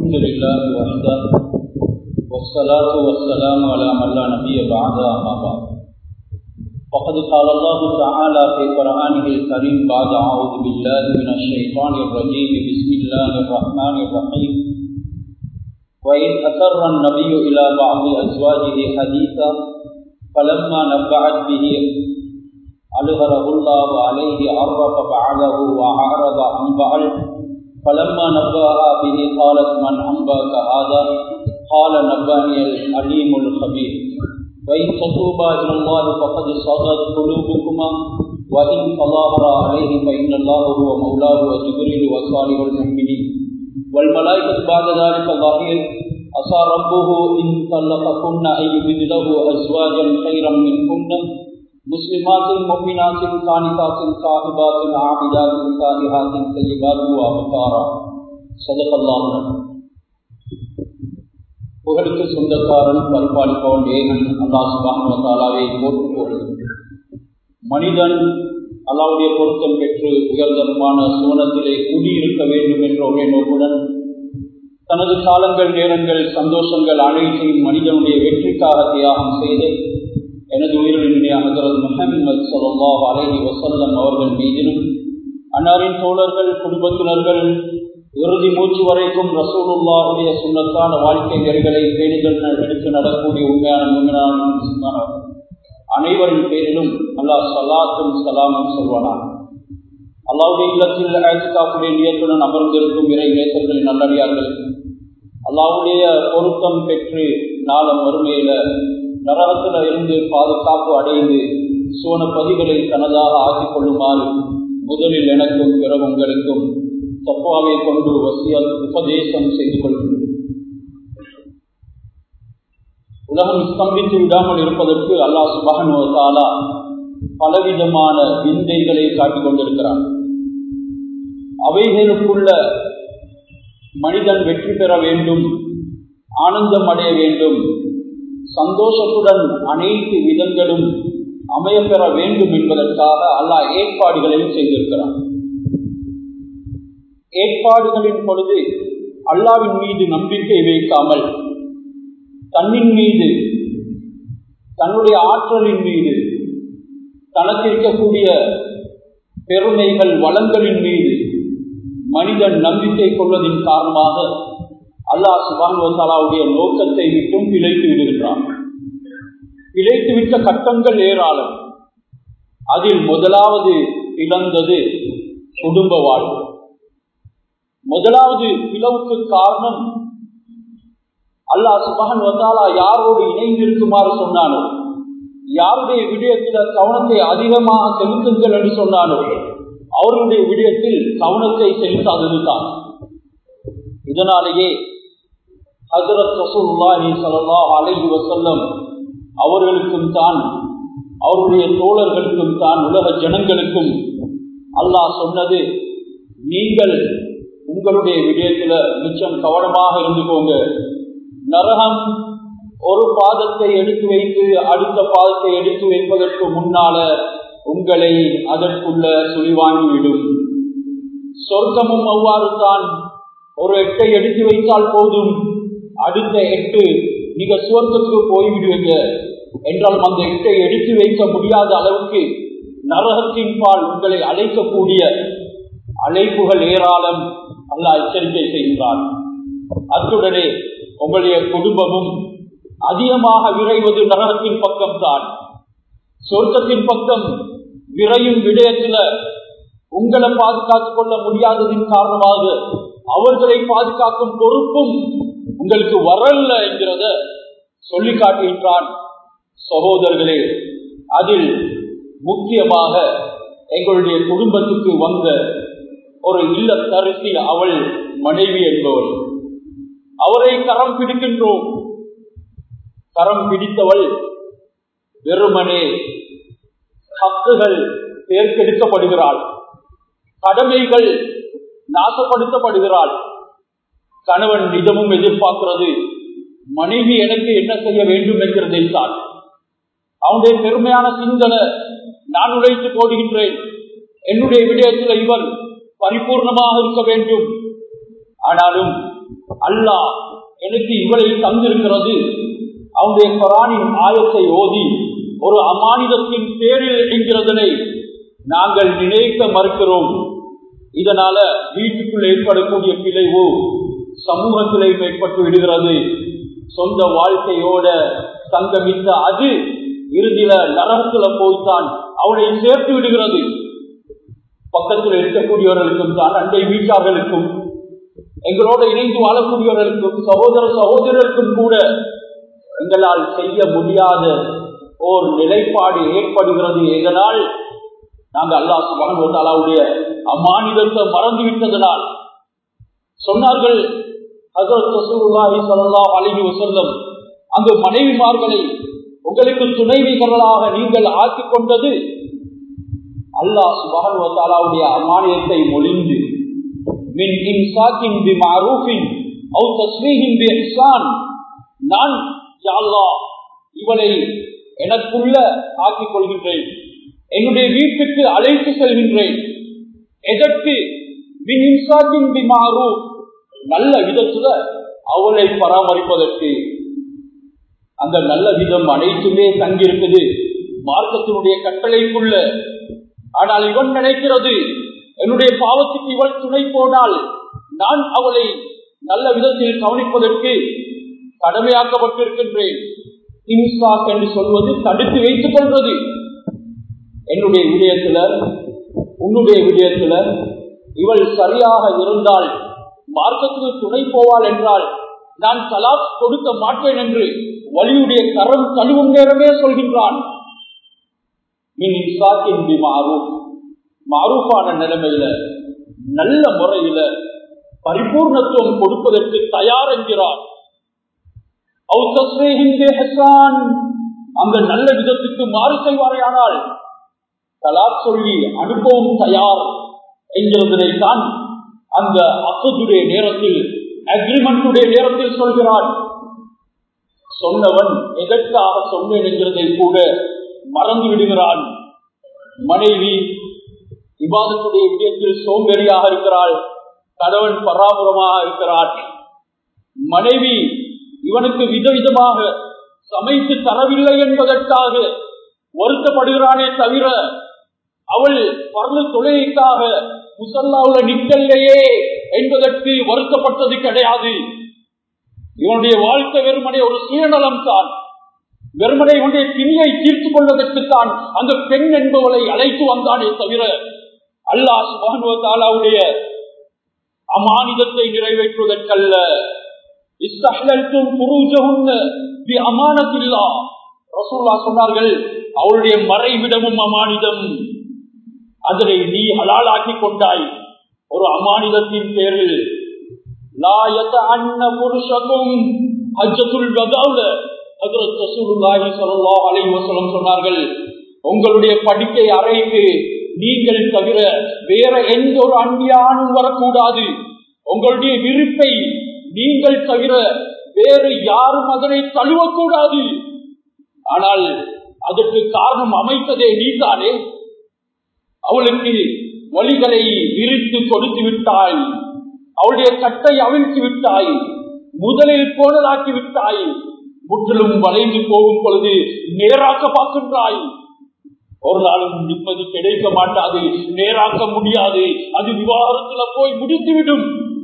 الحمد لله وحده والصلاة والسلام على من لا نبي بعد أما بعد فقد قال الله تعالى في قرآنه الكريم بعد أعوذ بالله من الشيطان الرجيم بسم الله الرحمن الرحيم وإذ أسر النبي إلى بعض أزواجه حديثا فلما نبعت به ألهره الله عليه عرف بعده وأعرض عن بعل فلما نبأها به قالت من أنباك هذا قال نبأني العليم الخبير وإن تتوبا إلى الله فقد صغت قلوبكما وإن تظاهر عليه فإن الله هو مولاه وجبريل وصالح المؤمنين والملائكة بعد ذلك ظهير عسى ربه إن طلقكن أن يبدله أزواجا خيرا منكن مسلمات مؤمنات قانتات صاحبات عابدات صالحات طيبات وابكارا صدق الله புகழுக்கு சொந்தக்காரன் பரிபாலிப்பவன் ஏகன் அல்லா சுபானுவத்தாலாவை போட்டு போடுது மனிதன் அல்லாவுடைய பொருத்தம் பெற்று உயர்தரமான சோனத்திலே குடியிருக்க வேண்டும் என்ற ஒரே நோக்குடன் தனது காலங்கள் நேரங்கள் சந்தோஷங்கள் அனைத்தையும் மனிதனுடைய வெற்றிக்காக தியாகம் செய்து எனது உயிரிழந்த ஹசரத் முஹம்மது சல்லாஹ் அலஹி வசல்லம் அவர்கள் மீதிலும் அன்னாரின் தோழர்கள் குடும்பத்தினர்கள் இறுதி மூச்சு வரைக்கும் ரசூலுல்லாவுடைய சுண்ணத்தான வாழ்க்கை நெறிகளை பேணிகள் எடுத்து நடக்கூடிய உண்மையான உண்மையான அனைவரின் பேரிலும் அல்லாஹ் சலாத்தும் சலாமும் சொல்வானார் அல்லாவுடைய இல்லத்தில் ஆட்சிக்காப்புடைய நியத்துடன் அமர்ந்திருக்கும் இறை நேசர்களின் நல்லடியார்கள் அல்லாவுடைய பொருத்தம் பெற்று நாளம் வறுமையில நரகத்தில் இருந்து பாதுகாப்பு அடைந்து சோன பதிகளை தனதாக ஆக்கிக் கொள்ளுமாறு முதலில் எனக்கும் பிற உங்களுக்கும் தப்பாவை கொண்டு வசியல் உபதேசம் செய்து கொள்கிறேன் உலகம் ஸ்தம்பித்து விடாமல் இருப்பதற்கு அல்லாஹ் சுபகனுவத்தாலா பலவிதமான விந்தைகளை காட்டிக் கொண்டிருக்கிறான் அவைகளுக்குள்ள மனிதன் வெற்றி பெற வேண்டும் ஆனந்தம் அடைய வேண்டும் சந்தோஷத்துடன் அனைத்து விதங்களும் அமையப்பெற வேண்டும் என்பதற்காக அல்லாஹ் ஏற்பாடுகளையும் செய்திருக்கிறான் ஏற்பாடுகளின் பொழுது அல்லாவின் மீது நம்பிக்கை வைக்காமல் தன்னின் மீது தன்னுடைய ஆற்றலின் மீது தனக்கு இருக்கக்கூடிய பெருமைகள் வளங்களின் மீது மனிதன் நம்பிக்கை கொள்வதன் காரணமாக அல்லாஹ் சுபானுவத்தாலாவுடைய நோக்கத்தை விட்டும் பிழைத்து விடுகின்றான் பிழைத்து விட்ட கட்டங்கள் ஏராளம் அதில் முதலாவது இழந்தது குடும்ப வாழ்வு முதலாவது பிளவுக்கு காரணம் அல்லாஹ் சுபகன் வந்தாலா யாரோடு இணைந்திருக்குமாறு சொன்னானோ யாருடைய விடயத்தில கவனத்தை அதிகமாக செலுத்துங்கள் என்று சொன்னானோ அவர்களுடைய விடயத்தில் கவனத்தை செலுத்தாதது தான் இதனாலேயே ஹசரத் ரசூல்லாஹி சல்லா அலைஹி வசல்லம் அவர்களுக்கும் தான் அவருடைய தோழர்களுக்கும் தான் உலக ஜனங்களுக்கும் அல்லாஹ் சொன்னது நீங்கள் உங்களுடைய விடயத்துல மிச்சம் கவனமாக இருந்துக்கோங்க நரகம் ஒரு பாதத்தை எடுத்து வைத்து அடுத்த பாதத்தை எடுத்து வைப்பதற்கு முன்னால உங்களை அதற்குள்ள சுழிவாங்கிவிடும் சொர்க்கமும் அவ்வாறு தான் ஒரு எட்டை எடுத்து வைத்தால் போதும் அடுத்த எட்டு நீங்க சுவர்க்கத்துக்கு போய்விடுவீங்க என்றால் அந்த எட்டை எடுத்து வைக்க முடியாத அளவுக்கு நரகத்தின் பால் உங்களை அழைக்கக்கூடிய அழைப்புகள் ஏராளம் அல்ல எச்சரிக்கை செய்கிறார் அத்துடனே உங்களுடைய குடும்பமும் அதிகமாக விரைவது நரகத்தின் பக்கம் தான் சொர்க்கத்தின் பக்கம் விரையும் விடயத்துல உங்களை பாதுகாத்துக் கொள்ள முடியாததின் காரணமாக அவர்களை பாதுகாக்கும் பொறுப்பும் உங்களுக்கு வரல என்கிறத சொல்லி காட்டுகின்றான் சகோதரர்களே அதில் முக்கியமாக எங்களுடைய குடும்பத்துக்கு வந்த ஒரு இல்லத்தரசி அவள் மனைவி என்பவள் அவரை கரம் பிடிக்கின்றோம் கரம் பிடித்தவள் வெறுமனே ஹக்குகள் தேர்ந்தெடுக்கப்படுகிறாள் கடமைகள் நாசப்படுத்தப்படுகிறாள் கணவன் நிஜமும் எதிர்பார்க்கிறது மனைவி எனக்கு என்ன செய்ய வேண்டும் என்கிறதை தான் அவனுடைய பெருமையான சிந்தனை நான் உழைத்து போடுகின்றேன் என்னுடைய விடயத்தில் இவர் பரிபூர்ணமாக இருக்க வேண்டும் ஆனாலும் அல்லாஹ் எனக்கு இவளை தந்திருக்கிறது அவனுடைய குரானின் ஆயத்தை ஓதி ஒரு அமானிதத்தின் பேரில் என்கிறதனை நாங்கள் நினைக்க மறுக்கிறோம் இதனால வீட்டுக்குள் ஏற்படக்கூடிய பிழைவு சமூகத்திலே ஏற்பட்டு விடுகிறது சொந்த வாழ்க்கையோட சங்கமித்த அது இறுதியில நரகத்துல போய்த்தான் அவனை சேர்த்து விடுகிறது பக்கத்தில் இருக்கக்கூடியவர்களுக்கும் தான் அண்டை வீட்டார்களுக்கும் எங்களோட இணைந்து வாழக்கூடியவர்களுக்கும் சகோதர சகோதரருக்கும் கூட எங்களால் செய்ய முடியாத ஓர் நிலைப்பாடு ஏற்படுகிறது எதனால் நாங்கள் அல்லாஹ் சுபானுடைய அம்மானிதத்தை மறந்து விட்டதனால் சொன்னார்கள் அழகி வசல்லம் அந்த மனைவிமார்களை உங்களுக்கு துணைவிகளாக நீங்கள் ஆக்கிக் கொண்டது அல்லாஹ் சுபானுடைய அம்மானியத்தை மொழிந்து மின் இன்சாக்கின் பி மாரூஃபின் அவு தஸ்மீஹின் பி இஹ்சான் நான் யாழ்லா இவளை எனக்குள்ள ஆக்கிக் கொள்கின்றேன் என்னுடைய வீட்டுக்கு அழைத்து செல்கின்றேன் எதற்கு மின் இன்சாக்கின் பி மாரூஃப் நல்ல விதத்துல அவளை பராமரிப்பதற்கு அந்த நல்ல விதம் அனைத்துமே தங்கியிருக்குது மார்க்கத்தினுடைய கட்டளைக்குள்ள ஆனால் இவன் நினைக்கிறது என்னுடைய பாவத்துக்கு இவள் துணை போனால் நான் அவளை நல்ல விதத்தில் கவனிப்பதற்கு கடமையாக்கப்பட்டிருக்கின்றேன் இன்சாக் என்று சொல்வது தடுத்து வைத்துக் கொள்வது என்னுடைய விடயத்துல உன்னுடைய விடயத்துல இவள் சரியாக இருந்தால் மார்க்கத்துக்கு துணை போவாள் என்றால் நான் தலாக் கொடுக்க மாட்டேன் என்று வலியுடைய கரம் தழுவும் நேரமே சொல்கின்றான் மாரூஃபான நிலைமையில நல்ல முறையில பரிபூர்ணத்துவம் கொடுப்பதற்கு தயார் என்கிறார் அந்த நல்ல விதத்துக்கு மாறு செய்வாரையானால் தலாக் சொல்லி அனுப்பவும் தயார் என்கிறதை தான் அந்த அக்கத்துடைய நேரத்தில் அக்ரிமெண்டுடைய நேரத்தில் சொல்கிறான் சொன்னவன் எதற்காக சொன்னேன் என்கிறதை கூட மறந்து விடுகிறான் மனைவி விவாதத்துடைய விஷயத்தில் சோம்பேறியாக இருக்கிறாள் கணவன் பராமரமாக இருக்கிறான் மனைவி இவனுக்கு விதவிதமாக சமைத்து தரவில்லை என்பதற்காக வருத்தப்படுகிறானே தவிர அவள் பரல தொழிலுக்காக முசல்லாவுல நிக்கல்லையே என்பதற்கு வருத்தப்பட்டது கிடையாது இவனுடைய வாழ்க்கை வெறுமனை ஒரு சுயநலம் தான் வெறுமனை இவனுடைய திணியை தீர்த்து கொள்வதற்குத்தான் அந்த பெண் என்பவளை அழைத்து வந்தானே தவிர அல்லாஹ் சுபானுவத்தாலாவுடைய அமானிதத்தை நிறைவேற்றுவதற்கல்ல அமானத்தில்லா ரசூல்லா சொன்னார்கள் அவளுடைய மறைவிடமும் அமானிதம் அதனை நீ ஹலாலாக்கி கொண்டாய் ஒரு அமானிதத்தின் பேரில் சொன்னார்கள் உங்களுடைய படுக்கை அறைக்கு நீங்கள் தவிர வேற எந்த ஒரு அந்நியானும் வரக்கூடாது உங்களுடைய விருப்பை நீங்கள் தவிர வேறு யாரும் அதனை தழுவக்கூடாது ஆனால் அதற்கு காரணம் அமைத்ததே நீதானே அவளுக்கு வழிகளை விரித்து கொடுத்து விட்டாய் அவளுடைய கட்டை அவிழ்த்து விட்டாய் முதலில் போனதாக்கி விட்டாய் முற்றிலும் வளைந்து போகும் பொழுது நேராக்க பார்க்கின்றாய் ஒரு நாளும் நிம்மதி கிடைக்க மாட்டாது நேராக்க முடியாது அது விவாகரத்துல போய் முடித்துவிடும்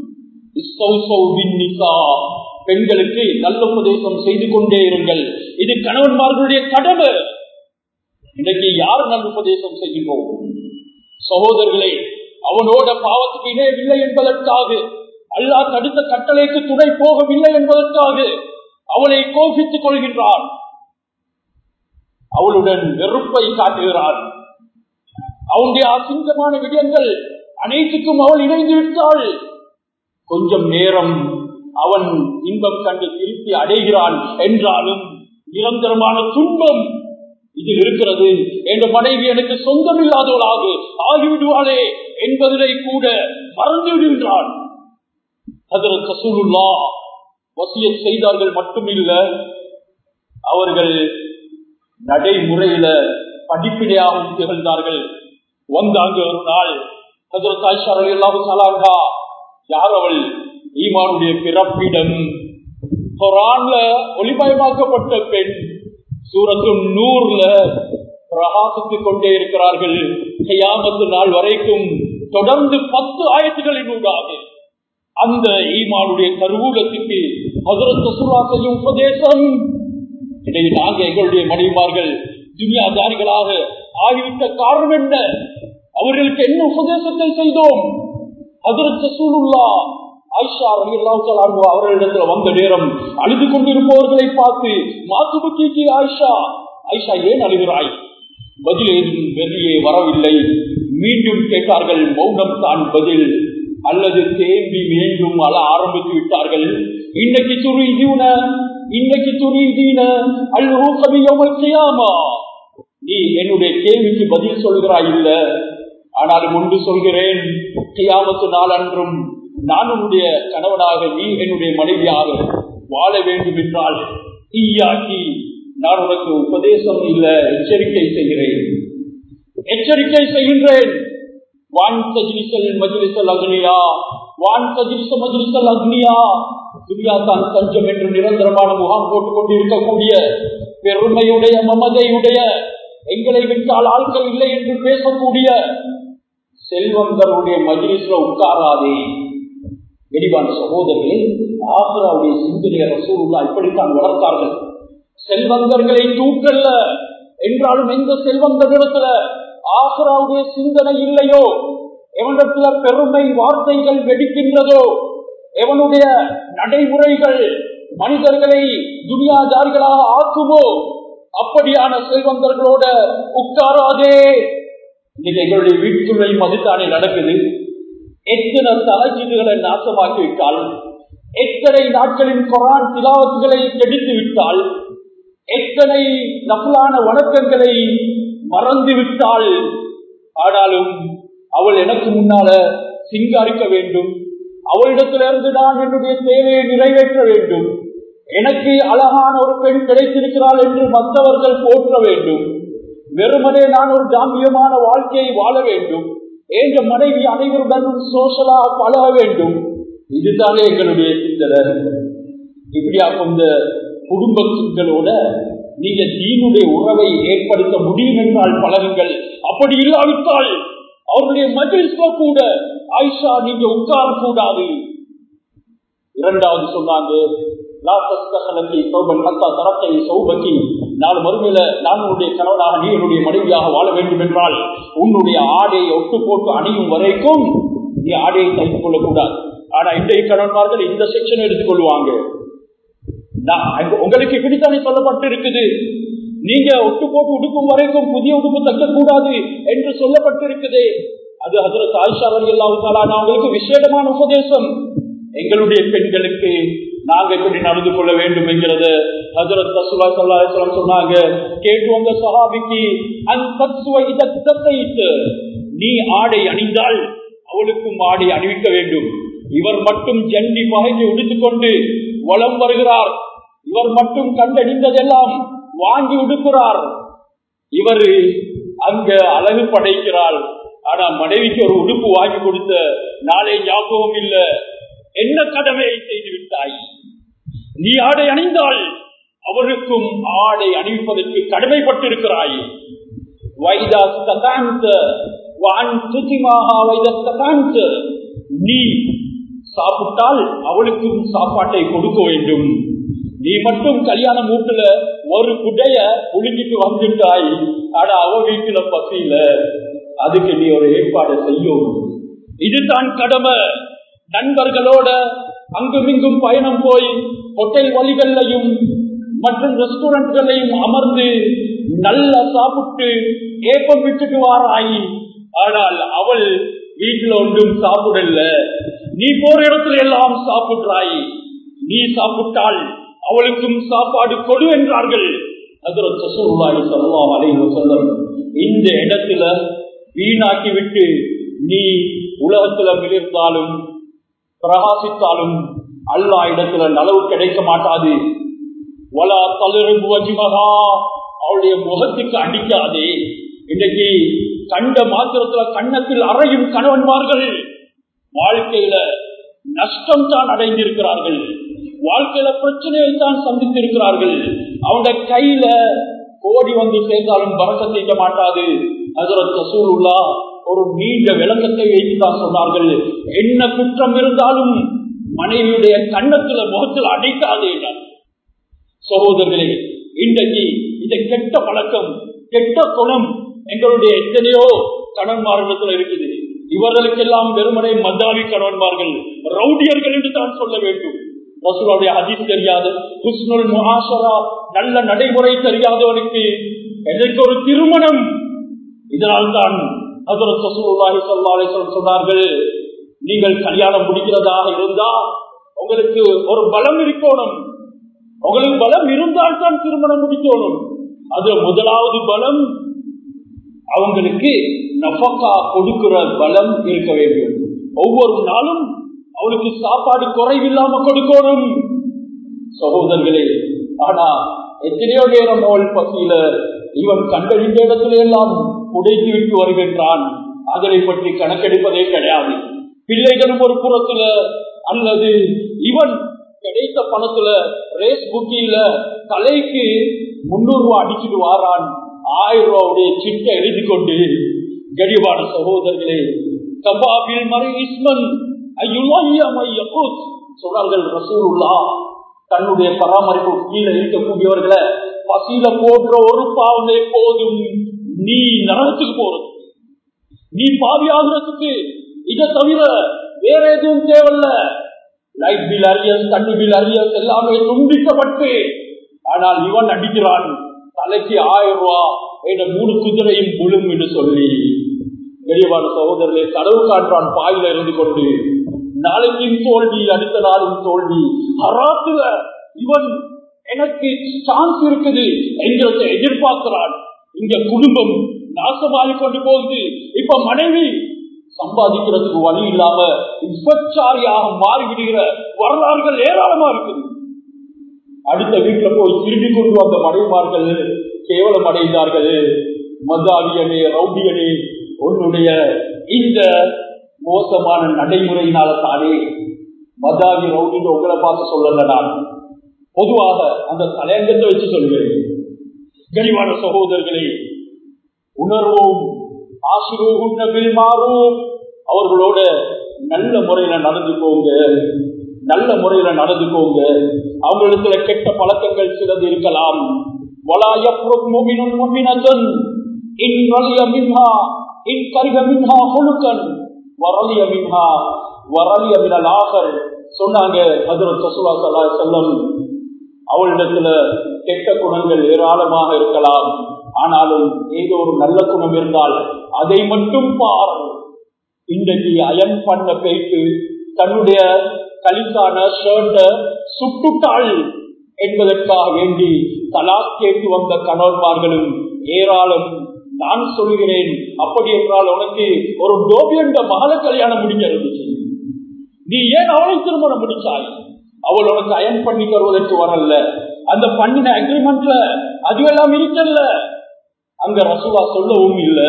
பெண்களுக்கு நல்ல உபதேசம் செய்து கொண்டே இருங்கள் இது கணவன்மார்களுடைய கடமை இன்னைக்கு யார் நல்ல உபதேசம் செய்கின்றோம் சகோதரர்களே அவனோட பாவத்துக்கு இணையவில்லை என்பதற்காக அல்லாஹ் தடுத்த கட்டளைக்கு துணை போகவில்லை என்பதற்காக அவளை கோபித்துக் கொள்கின்றான் அவளுடன் வெறுப்பை காட்டுகிறான் அவனுடைய அசிங்கமான விடயங்கள் அனைத்துக்கும் அவள் இணைந்து விட்டாள் கொஞ்சம் நேரம் அவன் இன்பம் கண்டு திருப்பி அடைகிறான் என்றாலும் நிரந்தரமான துன்பம் இது இருக்கிறது என்ற மனைவி எனக்கு சொந்தம் இல்லாதவளாக ஆகிவிடுவாளே என்பதனை கூட மறந்து விடுகின்றான் அதற்கு சூழலா வசிய செய்தார்கள் மட்டுமில்ல அவர்கள் நடைமுறையில படிப்பினையாகவும் திகழ்ந்தார்கள் வந்தாங்க ஒரு நாள் அதற்கு ஆயிஷாரல் எல்லாரும் சலாங்கா யார் அவள் ஈமானுடைய பிறப்பிடம் குரான்ல ஒளிமயமாக்கப்பட்ட பெண் சூரத்து நூறுல பிரகாசித்துக் கொண்டே இருக்கிறார்கள் கையாமத்து நாள் வரைக்கும் தொடர்ந்து பத்து ஆயத்துகளின் ஊடாக அந்த ஈமானுடைய கருவூலத்துக்கு ஹசரத் சுல்லா செய்யும் உபதேசம் இதை நாங்க எங்களுடைய மனைவிமார்கள் துனியாதாரிகளாக ஆகிவிட்ட காரணம் என்ன அவர்களுக்கு என்ன உபதேசத்தை செய்தோம் ஹசரத் சசூலுல்லா ஆயிஷா ரலியல்லாஹு அவர்களிடத்துல வந்த நேரம் அழுது கொண்டிருப்பவர்களை பார்த்து மாத்துபுக்கிக்கு ஆயிஷா ஆயிஷா ஏன் அழுகிறாய் பதில் ஏதும் வெளியே வரவில்லை மீண்டும் கேட்டார்கள் மௌனம் தான் பதில் அல்லது தேம்பி மீண்டும் அழ ஆரம்பித்து விட்டார்கள் இன்னைக்கு துருதீன இன்னைக்கு துருதீன அல்லு கவியமைக்கையாமா நீ என்னுடைய கேள்விக்கு பதில் சொல்கிறாய் இல்ல ஆனால் முன்பு சொல்கிறேன் கியாமத்து நாளன்றும் நான் உன்னுடைய கணவனாக நீ என்னுடைய மனைவியாக வாழ வேண்டும் என்றால் ஈயாக்கி நான் உனக்கு உபதேசம் இல்ல எச்சரிக்கை செய்கிறேன் எச்சரிக்கை செய்கின்றேன் வான் சஜிலிசல் மஜிலிசல் அக்னியா வான் சஜிலிச மஜிலிசல் அக்னியா துனியா தான் தஞ்சம் என்று நிரந்தரமான முகாம் போட்டுக் கொண்டிருக்கக்கூடிய பெருமையுடைய மமதையுடைய எங்களை விட்டால் ஆட்கள் இல்லை என்று பேசக்கூடிய செல்வந்தருடைய மஜிலிஸ்ல உட்காராதே வெடிவான சகோதரர்களே ஆசிராவுடைய சிந்தனைய ரசூலுல்லா இப்படித்தான் வளர்த்தார்கள் செல்வந்தர்களை தூக்கல்ல என்றாலும் எந்த செல்வந்தரிடத்துல ஆசிராவுடைய சிந்தனை இல்லையோ எவனிடத்துல பெருமை வார்த்தைகள் வெடிக்கின்றதோ எவனுடைய நடைமுறைகள் மனிதர்களை துனியாதாரிகளாக ஆக்குமோ அப்படியான செல்வந்தர்களோட உட்காராதே இன்னைக்கு எங்களுடைய வீட்டுக்குள்ளையும் அதுதானே நடக்குது எத்தனை தலைச்சீடுகளை நாசமாக்கி விட்டால் எத்தனை நாட்களின் கொரான் திலாவத்துகளை கெடுத்து விட்டால் எத்தனை நபலான வணக்கங்களை மறந்து விட்டால் ஆனாலும் அவள் எனக்கு முன்னால சிங்காரிக்க வேண்டும் அவளிடத்திலிருந்து நான் என்னுடைய தேவையை நிறைவேற்ற வேண்டும் எனக்கு அழகான ஒரு பெண் கிடைத்திருக்கிறாள் என்று மற்றவர்கள் போற்ற வேண்டும் வெறுமனே நான் ஒரு தாம்பியமான வாழ்க்கையை வாழ வேண்டும் என்ற மனைவி அனைவருடனும் சோஷலாக பழக வேண்டும் இதுதானே எங்களுடைய சிந்தனை இப்படியா இந்த குடும்பங்களோட நீங்க தீனுடைய உறவை ஏற்படுத்த முடியும் என்றால் பழகுங்கள் அப்படி இல்லாவிட்டால் அவருடைய மகிழ்ச்சில கூட ஆயிஷா நீங்க உட்கார கூடாது இரண்டாவது சொன்னாங்க நாலு மறுமையில நான் உன்னுடைய கணவனாக நீ என்னுடைய மனைவியாக வாழ வேண்டும் என்றால் உன்னுடைய ஆடையை ஒட்டு போட்டு அணியும் வரைக்கும் நீ ஆடையை தைத்துக் கொள்ளக்கூடாது ஆனா இன்றைய கணவன்மார்கள் இந்த செக்ஷன் எடுத்துக்கொள்வாங்க உங்களுக்கு இப்படித்தானே சொல்லப்பட்டு இருக்குது நீங்க ஒட்டு போட்டு உடுக்கும் வரைக்கும் புதிய உடுப்பு தைக்கக்கூடாது என்று சொல்லப்பட்டிருக்குது அது ஹசரத் ஆயிஷா அலி அல்லாஹாலான அவங்களுக்கு விசேடமான உபதேசம் எங்களுடைய பெண்களுக்கு நாங்க எப்படி நடந்து கொள்ள வேண்டும் என்கிறது ஹசரத் ரசூலா சல்லாஹம் சொன்னாங்க கேட்டு வந்த சஹாபிக்கு அந்த நீ ஆடை அணிந்தால் அவளுக்கும் ஆடை அணிவிக்க வேண்டும் இவர் மட்டும் ஜண்டி பகைக்கு உடுத்துக்கொண்டு வளம் வருகிறார் இவர் மட்டும் கண்டறிந்ததெல்லாம் வாங்கி உடுக்கிறார் இவர் அங்க அழகு படைக்கிறாள் ஆனா மனைவிக்கு ஒரு உடுப்பு வாங்கி கொடுத்த நாளை ஞாபகம் இல்ல என்ன கடமையை செய்து விட்டாய் நீ ஆடை அணிந்தால் அவருக்கும் ஆடை அணிவிப்பதற்கு கடமைப்பட்டிருக்கிறாய் வைதா சதாந்த வான் துதிமாக வைத சதாந்த நீ சாப்பிட்டால் அவளுக்கும் சாப்பாட்டை கொடுக்க வேண்டும் நீ மட்டும் கல்யாண மூட்டுல ஒரு குடைய புழுங்கிட்டு வந்துட்டாய் ஆனா அவ வீட்டுல பசியில அதுக்கு நீ ஒரு ஏற்பாடு செய்யும் இதுதான் கடமை நண்பர்களோட அங்குமிங்கும் பயணம் போய் ஹோட்டல் வழிகளையும் மற்றும் ரெஸ்டாரண்ட்களையும் அமர்ந்து நல்லா சாப்பிட்டு ஏப்பம் விட்டுட்டு வாராய் ஆனால் அவள் வீட்டுல ஒன்றும் சாப்பிடல நீ போற இடத்துல எல்லாம் சாப்பிடுறாய் நீ சாப்பிட்டால் அவளுக்கும் சாப்பாடு கொடு என்றார்கள் இந்த இடத்துல வீணாக்கி விட்டு நீ உலகத்துல மிளிர்ந்தாலும் பிரகாசித்தாலும் அல்லா இடத்துல நலவு கிடைக்க மாட்டாது வலா தளர்வு வஜிமகா அவளுடைய முகத்துக்கு அடிக்காதே இன்னைக்கு கண்ட மாத்திரத்துல கண்ணத்தில் அறையும் கணவன்மார்கள் வாழ்க்கையில நஷ்டம் தான் அடைந்திருக்கிறார்கள் வாழ்க்கையில பிரச்சனையை தான் சந்தித்திருக்கிறார்கள் அவங்க கையில கோடி வந்து சேர்ந்தாலும் பறக்க செய்ய மாட்டாது அதற்கு சூழலா ஒரு நீண்ட விளக்கத்தை வைத்து தான் சொன்னார்கள் என்ன குற்றம் இருந்தாலும் மனைவியுடைய கண்ணத்துல முகத்தில் அடைக்காதே என்றார் சகோதரர்களே இன்றைக்கு இந்த கெட்ட பழக்கம் கெட்ட குணம் எங்களுடைய எத்தனையோ கணன்மார்களிடத்தில் இருக்குது இவர்களுக்கெல்லாம் வெறுமனை மதாவி கணவன்மார்கள் ரவுடியர்கள் என்று தான் சொல்ல வேண்டும் ரசூலுடைய ஹதீஸ் தெரியாது ஹுஸ்னுல் முஹாஷரா நல்ல நடைமுறை தெரியாதவனுக்கு எதற்கு ஒரு திருமணம் இதனால் தான் ஹசரத் ரசூலுல்லாஹி ஸல்லல்லாஹு அலைஹி வஸல்லம் சொன்னார்கள் நீங்கள் கல்யாணம் முடிக்கிறதாக இருந்தா உங்களுக்கு ஒரு பலம் இருக்கணும் உங்களுக்கு பலம் இருந்தால் தான் திருமணம் முடிக்கணும் அது முதலாவது பலம் அவங்களுக்கு நபக்கா கொடுக்கிற பலம் இருக்க வேண்டும் ஒவ்வொரு நாளும் அவளுக்கு சாப்பாடு குறைவில்லாம கொடுக்கணும் சகோதரர்களே ஆனா எத்தனையோ நேரம் அவள் பசியில இவன் கண்டறிந்த இடத்துல எல்லாம் உடைத்து விட்டு வருகின்றான் அதனை பற்றி கணக்கெடுப்பதே கிடையாது பிள்ளைகளும் ஒரு புறத்துல அல்லது இவன் கிடைத்த பணத்துல ரேஸ் புக்கில தலைக்கு முன்னூறு ரூபாய் அடிச்சுட்டு வாரான் ஆயிரம் ரூபாவுடைய சிட்டை எழுதி கொண்டு கடிவான சகோதரர்களே கபாபில் மறை இஸ்மன் சொன்னார்கள் ரசூலுல்லா தன்னுடைய பராமரிப்பு கீழே இருக்கக்கூடியவர்களை பசியில போன்ற ஒரு பாவமே போதும் நீ நரகத்துக்கு போறது நீ பாவி ஆகுறதுக்கு இதை தவிர வேற எதுவும் தேவையில்ல லைட் பில் அரியஸ் தண்ணி பில் அரியஸ் எல்லாமே துண்டிக்கப்பட்டு ஆனால் இவன் அடிக்கிறான் தலைக்கு ஆயிரம் ரூபா என்ற மூணு குதிரையும் புழும் என்று சொல்லி பெரியவான சகோதரர்களே கனவு காண்றான் பாயில இருந்து கொண்டு நாளைக்கும் தோல்வி அடுத்த நாளும் தோல்வி ஹராத்துல இவன் எனக்கு சான்ஸ் இருக்குது என்கிறத எதிர்பார்க்கிறான் இங்க குடும்பம் நாசமாகி கொண்டு போகுது இப்ப மனைவி சம்பாதிக்கிறதுக்கு வழி இல்லாம விபச்சாரியாக மாறிவிடுகிற வரலாறுகள் ஏராளமா இருக்குது அடுத்த வீட்டுல போய் திரும்பி கொண்டு வந்த மனைவிமார்கள் கேவலம் அடைந்தார்கள் மதாவியனே ரவுடியனே உன்னுடைய இந்த மோசமான நடைமுறையினால தானே மதாவி ரவுடின்னு உங்களை பார்த்து சொல்லல நான் பொதுவாக அந்த தலையங்கத்தை வச்சு சொல்கிறேன் கனிவான சகோதரர்களே உணர்வோம் ஆசிரோகும் மாறும் அவர்களோட நல்ல முறையில நடந்துக்கோங்க நல்ல முறையில நடந்துக்கோங்க அவங்களிடத்துல கெட்ட பழக்கங்கள் சிலது இருக்கலாம் இன் வலிய மின்ஹா இன் கரிக மின்ஹா கொழுக்கன் வரலிய மின்ஹா வரலிய மினல் ஆகர் சொன்னாங்க ஹதரத் ரசூலா ஸல்லல்லாஹு அலைஹி வஸல்லம் அவளிடத்துல கெட்ட குணங்கள் ஏராளமாக இருக்கலாம் ஆனாலும் ஏதோ ஒரு நல்ல குணம் இருந்தால் அதை மட்டும் பார் இன்றைக்கு அயன் பண்ண போயிட்டு தன்னுடைய கலிசான ஷர்ட்ட சுட்டுட்டாள் என்பதற்காக வேண்டி தலாக் கேட்டு வந்த கணவன்மார்களும் ஏராளம் நான் சொல்கிறேன் அப்படி என்றால் உனக்கு ஒரு டோபியண்ட மகள கல்யாணம் முடிக்கிறது நீ ஏன் அவளை திருமணம் முடிச்சாய் அவள் உனக்கு அயன் பண்ணி தருவதற்கு வரல அந்த பண்ணின அக்ரிமெண்ட்ல அதுவெல்லாம் இருக்கல்ல அங்க ரசூலா சொல்லவும் இல்லை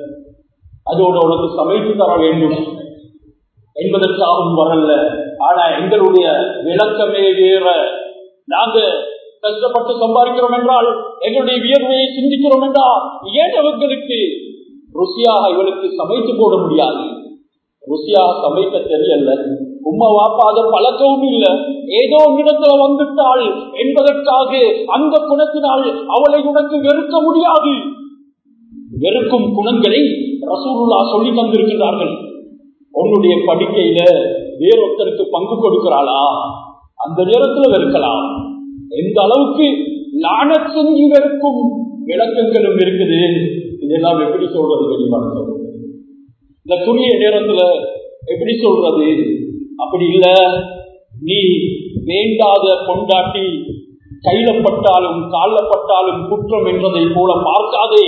அதோட உனக்கு சமைத்து தர வேண்டும் என்பதற்காகவும் வரல ஆனா எங்களுடைய விளக்கமே வேற நாங்க கஷ்டப்பட்டு சம்பாதிக்கிறோம் என்றால் எங்களுடைய வியர்வையை சிந்திக்கிறோம் என்றால் ஏன் அவர்களுக்கு ருசியாக இவளுக்கு சமைத்து போட முடியாது ருசியாக சமைக்க தெரியல உம்மா வாப்பா அதை பழக்கவும் இல்லை ஏதோ இடத்துல வந்துட்டாள் என்பதற்காக அந்த குணத்தினால் அவளை உனக்கு வெறுக்க முடியாது வெறுக்கும் குணங்களை ரசூலுல்லா சொல்லி தந்திருக்கிறார்கள் உன்னுடைய படிக்கையில வேறொருத்தருக்கு பங்கு கொடுக்கிறாளா அந்த நேரத்துல வெறுக்கலாம் எந்த அளவுக்கு லான செஞ்சு வெறுக்கும் விளக்கங்களும் இருக்குது இதெல்லாம் எப்படி சொல்றது வெளிப்பாடு சொல்றது இந்த துணிய நேரத்துல எப்படி சொல்றது அப்படி இல்ல நீ வேண்டாத கொண்டாட்டி கையில பட்டாலும் கால பட்டாலும் குற்றம் என்றதை போல பார்க்காதே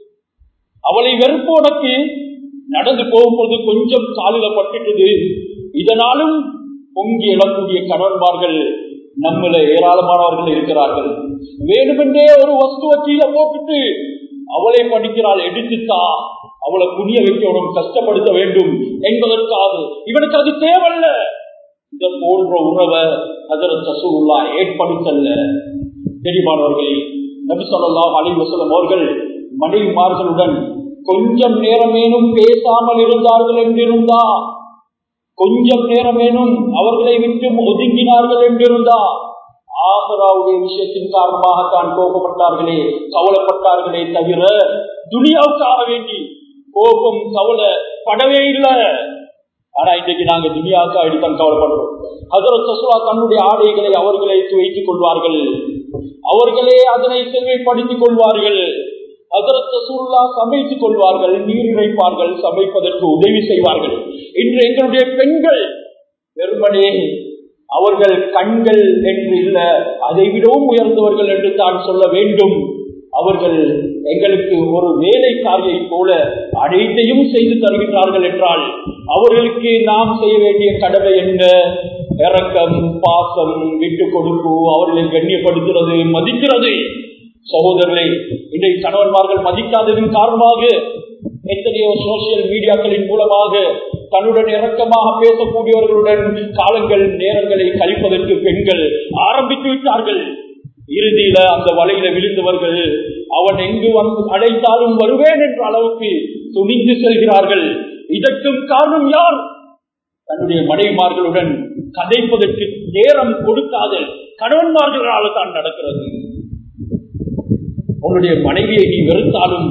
அவளை வெறுப்போனக்கு நடந்து போகும்போது கொஞ்சம் காலில பட்டுட்டது இதனாலும் பொங்கி எழக்கூடிய கணவன்மார்கள் நம்மள ஏராளமானவர்கள் இருக்கிறார்கள் வேணுமென்றே ஒரு வஸ்துவ கீழே போட்டுட்டு அவளை படிக்கிறாள் எடுத்துத்தா அவளை புனிய வைக்கணும் கஷ்டப்படுத்த வேண்டும் என்பதற்காக இவனுக்கு அது தேவையில்ல இந்த போன்ற உறவை ஹசரத் ரசூலுல்லா ஏற்படுத்தல்ல தெரிவானவர்களே நபி ஸல்லல்லாஹு அலைஹி வஸல்லம் அவர்கள் மனைவிமார்களுடன் கொஞ்சம் நேரமேனும் பேசாமல் இருந்தார்கள் என்றிருந்தா கொஞ்சம் நேரமேனும் அவர்களை விட்டு ஒதுங்கினார்கள் என்றிருந்தா ஆசராவுடைய விஷயத்தின் காரணமாகத்தான் கோபப்பட்டார்களே கவலைப்பட்டார்களே தவிர துனியாவுக்காக வேண்டி கோபம் கவலை படவே இல்லை ஆனா இன்றைக்கு நாங்க துனியாவுக்காக வேண்டித்தான் கவலைப்படுறோம் ஹசரத் சசுலா தன்னுடைய ஆடைகளை அவர்களே துவைத்துக் கொள்வார்கள் அவர்களே அதனை செல்வைப்படுத்திக் கொள்வார்கள் அதற்கு சூழலா சமைத்துக் கொள்வார்கள் நீர் இறைப்பார்கள் சமைப்பதற்கு உதவி செய்வார்கள் இன்று எங்களுடைய பெண்கள் வெறுமனே அவர்கள் கண்கள் என்று இல்ல அதை விடவும் உயர்ந்தவர்கள் என்று தான் சொல்ல வேண்டும் அவர்கள் எங்களுக்கு ஒரு வேலைக்காரியை போல அனைத்தையும் செய்து தருகின்றார்கள் என்றால் அவர்களுக்கு நாம் செய்ய வேண்டிய கடமை என்ன இறக்கம் பாசம் விட்டு கொடுப்பு அவர்களை கண்ணியப்படுத்துறது மதிக்கிறது சகோதரர்களை இன்றைய கணவன்மார்கள் மதிக்காததன் காரணமாக எத்தனையோ சோசியல் மீடியாக்களின் மூலமாக தன்னுடன் இறக்கமாக பேசக்கூடியவர்களுடன் காலங்கள் நேரங்களை கழிப்பதற்கு பெண்கள் ஆரம்பித்து விட்டார்கள் இறுதியில அந்த வலையில விழுந்தவர்கள் அவன் எங்கு வந்து அழைத்தாலும் வருவேன் என்ற அளவுக்கு துணிந்து செல்கிறார்கள் இதற்கும் காரணம் யார் தன்னுடைய மனைவிமார்களுடன் கதைப்பதற்கு நேரம் கொடுக்காத கணவன்மார்களால் தான் நடக்கிறது உன்னுடைய மனைவியை நீ வெறுத்தாலும்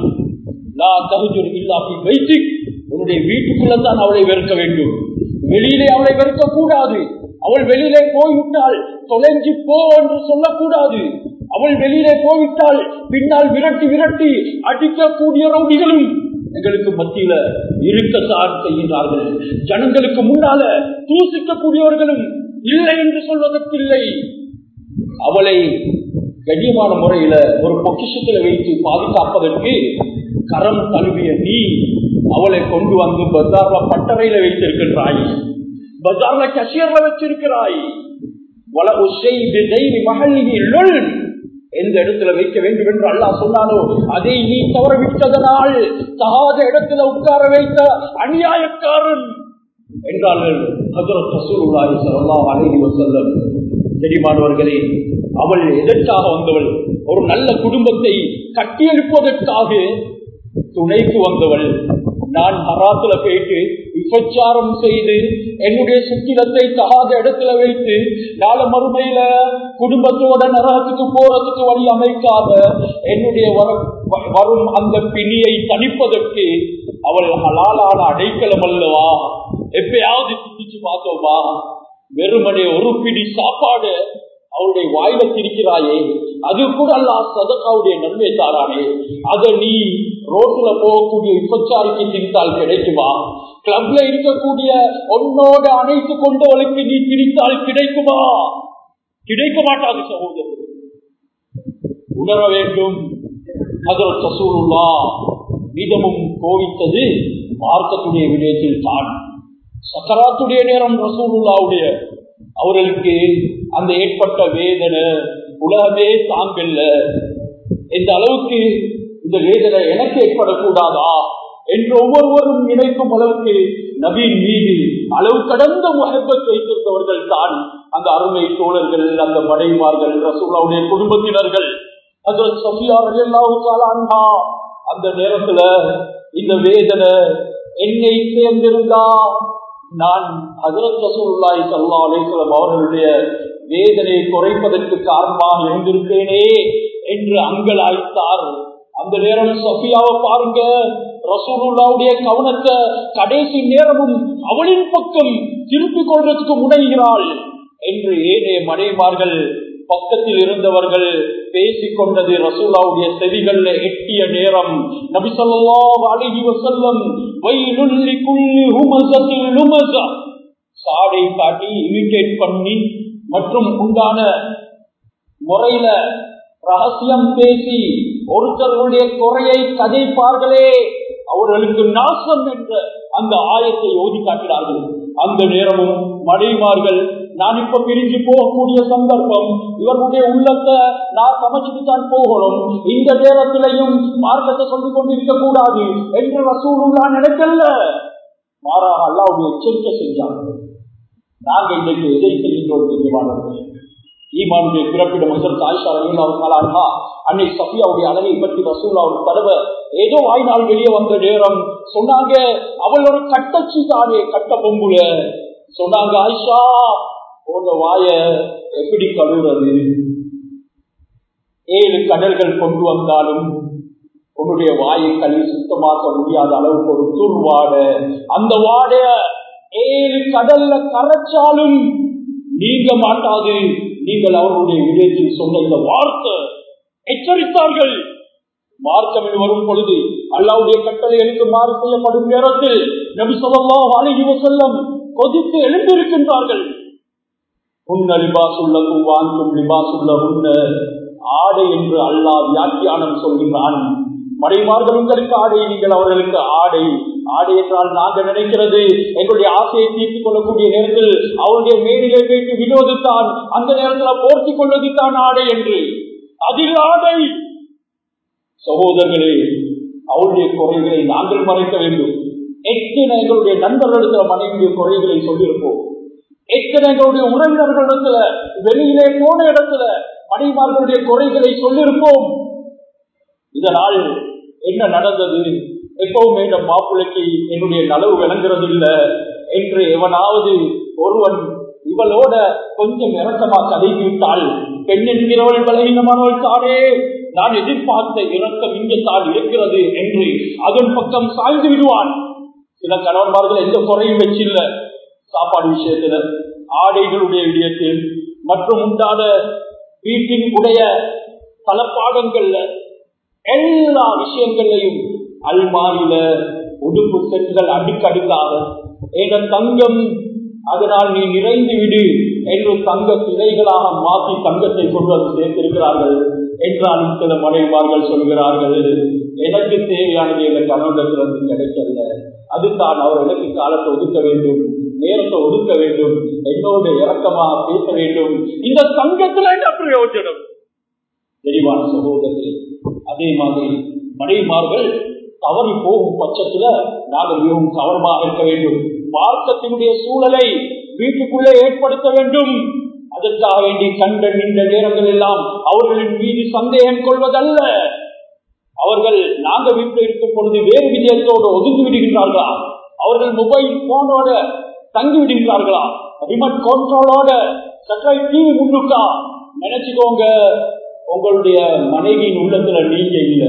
வைத்து உன்னுடைய வீட்டுக்குள்ளதான் அவளை வெறுக்க வேண்டும் வெளியிலே அவளை வெறுக்க கூடாது அவள் வெளியிலே போய்விட்டால் தொலைஞ்சி போ என்று சொல்லக்கூடாது அவள் வெளியிலே போய்விட்டால் பின்னால் விரட்டி விரட்டி அடிக்கக்கூடிய ரவுடிகளும் எங்களுக்கு மத்தியில இருக்கத்தான் செய்கின்றார்கள் ஜனங்களுக்கு முன்னால தூசிக்கக்கூடியவர்களும் இல்லை என்று சொல்வதற்கில்லை அவளை கண்ணியமான முறையில ஒரு பொக்கிஷத்துல வைத்து பாதுகாப்பதற்கு கரம் தழுவிய நீ அவளை கொண்டு வந்து பஜார்ல பட்டறையில வைத்திருக்கின்றாய் பஜார்ல கஷியர்ல வச்சிருக்கிறாய் வள உஷை மகளில் எந்த இடத்துல வைக்க வேண்டும் என்று அல்லாஹ் சொன்னாலோ அதை நீ தவற விட்டதனால் தகாத இடத்துல உட்கார வைத்த அநியாயக்காரன் என்றார்கள் ஹசரத் ரசூலுல்லாஹி ஸல்லல்லாஹு அலைஹி வஸல்லம் தெரியுமானவர்களே அவள் எதற்காக வந்தவள் ஒரு நல்ல குடும்பத்தை கட்டியெழுப்பதற்காக துணைக்கு வந்தவள் நான் ஹராத்துல போயிட்டு விபச்சாரம் செய்து என்னுடைய சுத்திரத்தை தகாத இடத்துல வைத்து நாள மறுமையில குடும்பத்தோட நரகத்துக்கு போறதுக்கு வழி அமைக்காத என்னுடைய வரும் அந்த பிணியை தணிப்பதற்கு அவள் ஹலாலான அடைக்கலம் அல்லவா எப்பயாவது சிந்திச்சு பார்த்தோமா வெறுமனே ஒரு பிடி சாப்பாடு அவருடைய வாயில திரிக்கிறாயே அது கூட அல்ல சதக்காவுடைய நன்மை தாரானே அதை நீ ரோட்ல போகக்கூடிய விபச்சாரிக்கு திரித்தால் கிடைக்குமா கிளப்ல இருக்கக்கூடிய உன்னோட அணைத்து கொண்டவளுக்கு நீ திரித்தால் கிடைக்குமா கிடைக்க மாட்டாது சகோதரர் உணர வேண்டும் அதர் சசூருல்லா மிதமும் கோவித்தது மார்க்கத்துடைய விடயத்தில் தான் சக்கராத்துடைய நேரம் ரசூலுல்லாவுடைய அவர்களுக்கு அந்த ஏற்பட்ட வேதனை உலகமே தாங்கல்ல இந்த அளவுக்கு இந்த வேதனை எனக்கு ஏற்படக்கூடாதா என்று ஒவ்வொருவரும் நினைக்கும் அளவுக்கு நபீன் மீது அளவு கடந்த முகப்பத் வைத்திருந்தவர்கள் தான் அந்த அருமை தோழர்கள் அந்த மனைமார்கள் ரசூலாவுடைய குடும்பத்தினர்கள் அதில் சஃபியார் எல்லாவுக்காலா அந்த நேரத்துல இந்த வேதனை என்னை சேர்ந்திருந்தா நான் ஹசரத் ரசூல்லாய் சல்லா அலிஸ்லாம் அவர்களுடைய வேதனை குறைப்பதற்கு காரணமாக இருந்திருப்பேனே என்று அங்கலாய்த்தார் அந்த நேரம் சஃபியாவை பாருங்க ரசூலுல்லாவுடைய கவனத்தை கடைசி நேரமும் அவளின் பக்கம் திருப்பிக் கொள்றதுக்கு முனைகிறாள் என்று ஏனைய மனைமார்கள் பக்கத்தில் இருந்தவர்கள் பேசிக் கொண்டது ரசூலாவுடைய செவிகள்ல எட்டிய நேரம் நபிசல்லா அழகி வசல்லம் வயிலுள்ளி குள்ளி ஹுமசத்தில் லுமசா சாடை காட்டி இமிட்டேட் பண்ணி மற்றும் உண்டான முறையில ரகசியம் பேசி ஒருத்தர்களுடைய குறையை கதைப்பார்களே அவர்களுக்கு நாசம் என்ற அந்த ஆயத்தை ஓதி காட்டினார்கள் அந்த நேரமும் மனைமார்கள் நான் இப்ப பிரிஞ்சு போகக்கூடிய சந்தர்ப்பம் இவர்களுடைய உள்ளத்தை நான் சமைச்சுட்டு தான் போகணும் இந்த நேரத்திலையும் மார்க்கத்தை சொல்லிக் கொண்டிருக்க கூடாது என்று ரசூலும் நான் நினைக்கல மாறாக அல்லாவுடைய எச்சரிக்கை செஞ்சாங்க நாங்கள் இன்றைக்கு எதை செய்கின்றோம் தெரியுமானவர்களே ஈமானுடைய பிறப்பிடம் ஹசரத் ஆயிஷா ரலியல்லாஹு அன்னை சஃபியாவுடைய அழகை பற்றி ரசூல்லா ஒரு தடவை ஏதோ வாய்நாள் வெளியே வந்த நேரம் சொன்னாங்க அவள் ஒரு கட்டச்சி தானே கட்ட பொம்புல சொன்னாங்க ஆயிஷா உங்க வாய எப்படி கழுவுறது ஏழு கடல்கள் கொண்டு வந்தாலும் உன்னுடைய வாயை கழுவி சுத்தமாக்க முடியாத அளவுக்கு ஒரு துர்வாட அந்த வாட ஏழு கடல்ல கரைச்சாலும் நீங்க மாட்டாது நீங்கள் அவர்களுடைய விடயத்தில் சொன்ன இந்த வார்த்தை எச்சரித்தார்கள் மார்க்கம் என்று வரும் பொழுது அல்லாவுடைய கட்டளைகளுக்கு மாறு செய்யப்படும் நேரத்தில் நபி சொல்லலாம் அழகி செல்லம் கொதித்து எழுந்திருக்கின்றார்கள் உன்ன லிபாஸ் உள்ளதும் வாங்கும் லிபாஸ் உள்ள உன்ன ஆடை என்று அல்லாஹ் வியாக்கியானம் சொல்கிறான் மறைமார்கள் உங்களுக்கு ஆடை நீங்கள் அவர்களுக்கு ஆடை ஆடை என்றால் நாங்கள் நினைக்கிறது எங்களுடைய ஆசையை தீர்த்துக் கொள்ளக்கூடிய நேரத்தில் அவருடைய மேனிலை வைத்து விடுவது தான் அந்த நேரத்தில் போர்த்திக் கொள்வது தான் ஆடை என்று அதில் ஆடை சகோதரர்களே அவருடைய குறைகளை நாங்கள் மறைக்க வேண்டும் எத்தனை எங்களுடைய நண்பர்களிடத்துல மனைவியுடைய குறைகளை சொல்லியிருப்போம் எத்தனை எங்களுடைய உறவினர்களிடத்துல வெளியிலே போன இடத்துல மனைவிமார்களுடைய குறைகளை சொல்லியிருப்போம் இதனால் என்ன நடந்தது எப்பவுமே இந்த மாப்பிள்ளைக்கு என்னுடைய நலவு விளங்குறது இல்லை என்று எவனாவது ஒருவன் இவளோட கொஞ்சம் இறக்கமா கதைத்து விட்டால் பெண் என்கிறவள் பலகீனமானவள் தானே நான் எதிர்பார்த்த இறக்கம் இங்கத்தான் இருக்கிறது என்று அதன் பக்கம் சாய்ந்து விடுவான் சில கணவன்மார்கள் எந்த குறையும் வச்சில்ல சாப்பாடு விஷயத்துல ஆடைகளுடைய விடயத்தில் மற்றும் உண்டான வீட்டின் உடைய தளப்பாடங்கள்ல எல்லா விஷயங்களையும் அல்மாரியில உடுப்பு செட்டுகள் அடுக்கடுக்காக என்ற தங்கம் அதனால் நீ நிறைந்து விடு என்று தங்க சிலைகளாக மாற்றி தங்கத்தை கொண்டு வந்து சேர்த்திருக்கிறார்கள் என்றாலும் சில மனைவார்கள் சொல்கிறார்கள் எனக்கு தேவையானது என் கணவனிடத்திலிருந்து கிடைக்கல அதுதான் அவர் எனக்கு காலத்தை ஒதுக்க வேண்டும் நேரத்தை ஒதுக்க வேண்டும் என்னோட இறக்கமாக பேச வேண்டும் இந்த தங்கத்துல என்ன பிரயோஜனம் தெளிவான சகோதரர்களே அதே மாதிரி மனைவிமார்கள் தவறி போகும் பட்சத்துல நாங்கள் மிகவும் கவனமாக இருக்க வேண்டும் மார்க்கத்தினுடைய சூழலை வீட்டுக்குள்ளே ஏற்படுத்த வேண்டும் அதற்காக வேண்டி கண்ட நின்ற நேரங்கள் எல்லாம் அவர்களின் மீது சந்தேகம் கொள்வதல்ல அவர்கள் நாங்க வீட்டில் இருக்கும் பொழுது வேறு விஜயத்தோடு ஒதுங்கி விடுகின்றார்களா அவர்கள் மொபைல் போனோட தங்கி விடுகிறார்களா ரிமோட் கண்ட்ரோலோட சட்டை டிவி முன்னுக்கா நினைச்சுக்கோங்க உங்களுடைய மனைவியின் உள்ளத்துல நீங்க இல்ல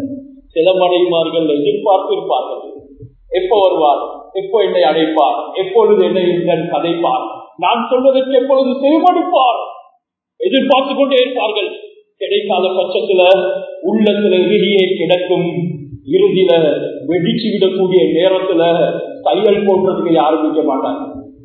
சில மனைவிமார்கள் எதிர்பார்த்து இருப்பார்கள் எப்ப வருவார் எப்போ என்னை அடைப்பார் எப்பொழுது என்னை கதைப்பார் நான் சொல்வதற்கு எப்பொழுது செவிமடிப்பார் எதிர்பார்த்து கொண்டே இருப்பார்கள் கிடைக்காத பட்சத்துல உள்ளத்துல இறுதியே கிடக்கும் இறுதியில வெடிச்சு விடக்கூடிய நேரத்துல தையல் போடுறதுக்கு யாரும் நிற்க மாட்டாங்க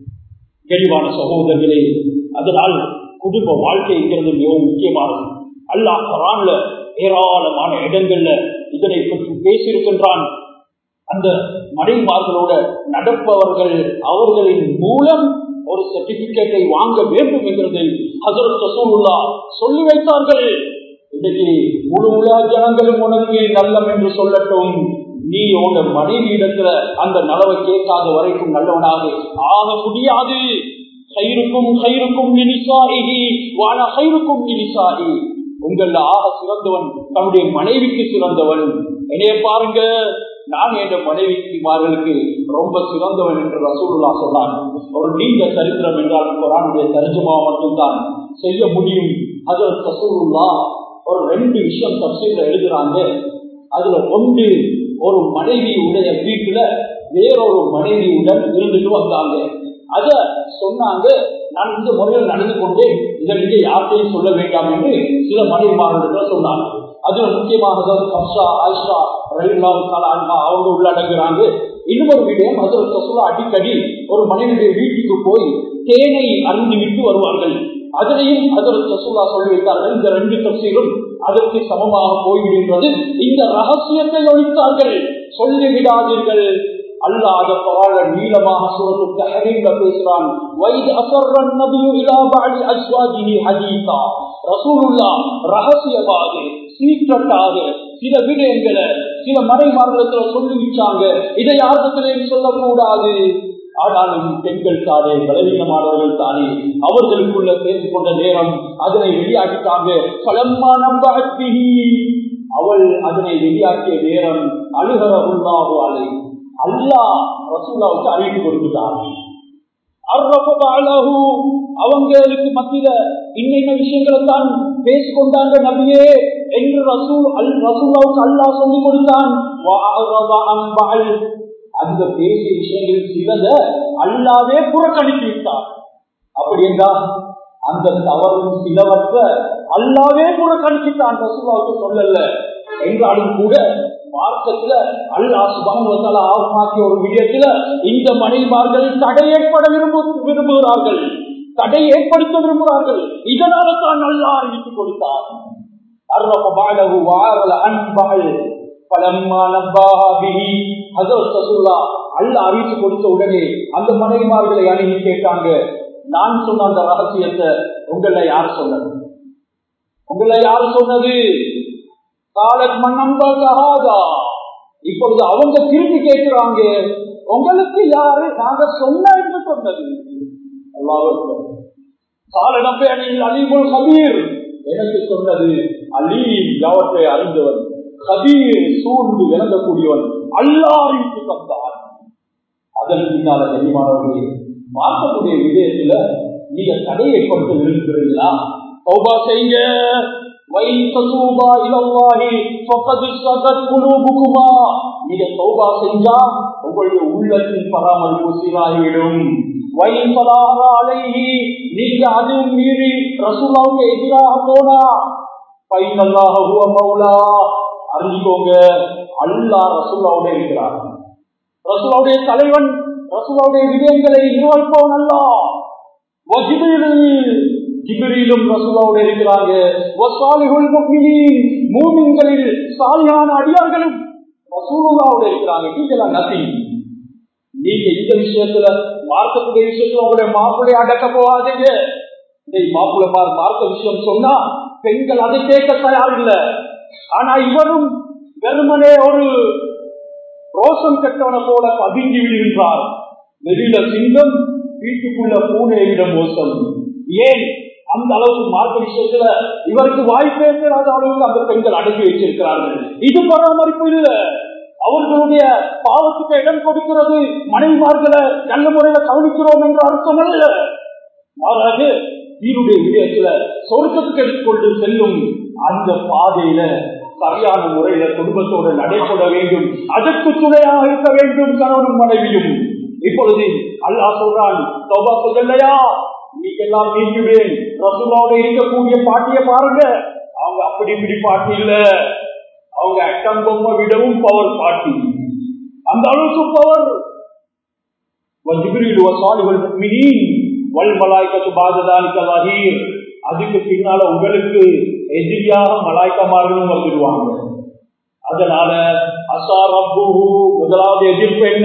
தெளிவான சகோதரர்களே அதனால் குடும்ப வாழ்க்கைங்கிறது மிகவும் முக்கியமானது அல்லாஹ் குரான்ல ஏராளமான இடங்கள்ல இதனை பற்றி பேசியிருக்கின்றான் அந்த மனைவிமார்களோட நடப்பவர்கள் அவர்களின் மூலம் ஒரு சர்டிபிகேட்டை வாங்க வேண்டும் என்கிறது ஹசரத் ரசூலுல்லா சொல்லி வைத்தார்கள் இன்னைக்கு முழு உலக ஜனங்களும் உனக்கு நல்லம் என்று சொல்லட்டும் நீ உங்க மனைவி இடத்துல அந்த நலவை கேட்காத வரைக்கும் நல்லவனாக ஆக முடியாது கயிறுக்கும் கயிறுக்கும் நினிசாகி வாழ கயிறுக்கும் நினிசாகி உங்கள ஆக சிறந்தவன் தன்னுடைய மனைவிக்கு சிறந்தவன் என்னைய பாருங்க நான் என்ற மனைவிக்குமார்களுக்கு ரொம்ப சிறந்தவன் என்று ரசூலுல்லா சொன்னான் ஒரு நீண்ட சரித்திரம் என்றால் குரானுடைய தரிஜமா மட்டும்தான் செய்ய முடியும் அது ரசூலுல்லா ஒரு ரெண்டு விஷயம் தப்சீல எழுதுறாங்க அதுல ஒன்று ஒரு மனைவி உடைய வீட்டுல வேறொரு மனைவியுடன் இருந்துட்டு வந்தாங்க அத சொன்னாங்க நான் இந்த முறையில் நடந்து கொண்டேன் இதை நீங்க யார்கிட்டையும் சொல்ல வேண்டாம் என்று சில மனைவிமார்கள் சொன்னாங்க அதுல முக்கியமாக கப்சா ஆயிஷா ரயில்லாவுக்கான அவங்க உள்ளடங்குறாங்க இன்னொரு விடயம் அதில் சொல்ல அடிக்கடி ஒரு மனைவியுடைய வீட்டுக்கு போய் தேனை அருந்து விட்டு வருவார்கள் அதனையும் அதில் சசுல்லா சொல்லி வைத்தார்கள் இந்த ரெண்டு தப்சீலும் அதற்கு சமமாக போய்விடுகிறது இந்த ரகசியத்தை ஒழித்தார்கள் சொல்லிவிடாதீர்கள் அல்லாத பவாழ நீளமாக சுரத்து தஹரீம்ல பேசுறான் வைத் அசர்ரன் நபியு இலா பஅலி அஸ்வாஜிஹி ஹதீஸா ரசூலுல்லா ரகசியமாக சீக்ரெட்டாக சில விடயங்களை சில மறைமார்க்கத்துல சொல்லி வச்சாங்க இதை யாரிடத்திலையும் சொல்லக்கூடாது ஆனாலும் பெண்கள் தானே பலவீனமானவர்கள் தானே அவர்களுக்குள்ள சேர்ந்து கொண்ட நேரம் அதனை வெளியாக்கிட்டாங்க பலம்மா நம்ப அவள் அதனை வெளியாக்கிய நேரம் அழுகர உள்ளாவோ அலை அல்லாஹ் ரசூலாவுக்கு அறிவிப்பு கொடுத்துட்டார் அவங்களுக்கு மத்தியில இன்னென்ன விஷயங்களை தான் பேசிக்கொண்டாங்க நபியே என்று ரசூல் அல் ரசூலாவுக்கு அல்லாஹ் சொல்லிக் கொடுத்தான் அந்த பேசிய விஷயங்கள் சிலத அல்லாவே புறக்கணித்து விட்டார் அப்படி என்றால் அந்த தவறும் சிலவற்ற அல்லாவே புறக்கணிச்சுட்டான் ரசூலாவுக்கு சொல்லல என்றாலும் கூட மார்க்கத்துல அல்லா சுபான் ஆகமாக்கிய ஒரு விடயத்துல இந்த மனைமார்கள் தடை ஏற்பட விரும்பு விரும்புகிறார்கள் தடை ஏற்படுத்த விரும்புகிறார்கள் இதனால தான் நல்லா அறிவித்துக் கொடுத்தார் அல்ல அறிவித்து கொடுத்த உடனே அந்த மனைவிமார்களை அணுகி கேட்டாங்க நான் சொன்ன அந்த ரகசியத்தை உங்களை யார் சொன்னது உங்களை யார் சொன்னது காலத் மன்னம்பாகாதா இப்பொழுது அவங்க திருப்பி கேட்கிறாங்க உங்களுக்கு யாரு நாங்க சொன்ன என்று சொன்னது காலடம்பே அணியில் அலிமுல் ஹபீர் எனக்கு சொன்னது அலீம் யாவற்றை அறிந்தவன் கபீர் சூழ்ந்து இறங்கக்கூடியவன் அல்லாரிக்கு தந்தார் அதன் பின்னால கண்ணியமானவர்களே மாற்றக்கூடிய விடயத்துல நீங்க தடையை கொடுத்து விரும்புகிறீங்களா சௌபா செய்ய நீங்க சௌபா செஞ்சா உங்களுடைய உள்ளத்தின் பராமரிப்பு சீராகிவிடும் நீங்க அதுவும் மீறி ரசூலாவுக்கு எதிராக போனா பைனல்லாக மௌலா அறிஞ்சுக்கோங்க அல்லா ரசூலாவோட இருக்கிறார் ரசூலாவுடைய தலைவன் ரசூலாவுடைய விடயங்களை நிர்வகிப்பவன் அல்ல ஜிபிரியிலும் ரசூலாவோட இருக்கிறாங்க மூமின்களில் சாலியான அடியார்களும் ரசூலுல்லாவோட இருக்கிறாங்க நீங்களா நத்தி நீங்க இந்த விஷயத்துல மார்க்கக்கூடிய விஷயத்துல உங்களுடைய மாப்பிள்ளை அடக்க போகாதீங்க மாப்பிள்ள மார்க்க விஷயம் சொன்னா பெண்கள் அதை கேட்க தயார் இல்லை ஆனா இவரும் வெறுமனே ஒரு ரோஷம் கெட்டவனை போல பதுங்கி விடுகின்றார் வெளியில சிங்கம் வீட்டுக்குள்ள பூனையிடம் மோசம் ஏன் அந்த அளவுக்கு மார்க்க விஷயத்துல இவருக்கு வாய்ப்பே பெறாத அளவுக்கு அந்த பெண்கள் அடக்கி வச்சிருக்கிறார்கள் இது பராமரிப்பு இல்லை அவர்களுடைய பாவத்துக்கு இடம் கொடுக்கிறது மனைவிமார்களை நல்ல முறையில கவனிக்கிறோம் என்ற அர்த்தம் அல்ல மாறாக வீருடைய விடயத்துல சொர்க்கத்துக்கு எடுத்துக்கொண்டு செல்லும் அந்த பாதையில சரியான முறையில குடும்பத்தோடு நடைபெற வேண்டும் அதற்கு துணையாக இருக்க வேண்டும் கணவனும் மனைவியும் இப்பொழுது அல்லா சொல்றான் சௌபா சொல்லலையா நீக்கெல்லாம் நீக்கிவிடேன் ரசூலாவோட இருக்கக்கூடிய பாட்டிய பாருங்க அவங்க அப்படி இப்படி பாட்டி இல்ல அவங்க அட்டம் பொம்மை விடவும் பவர் பாட்டி அந்த அளவுக்கு பவர் அதுக்கு பின்னால உங்களுக்கு எதிரியாக மலாய்க்கமார்களும் வந்துடுவாங்க அதனால அசா ரப்பு முதலாவது எதிர்ப்பு என்ன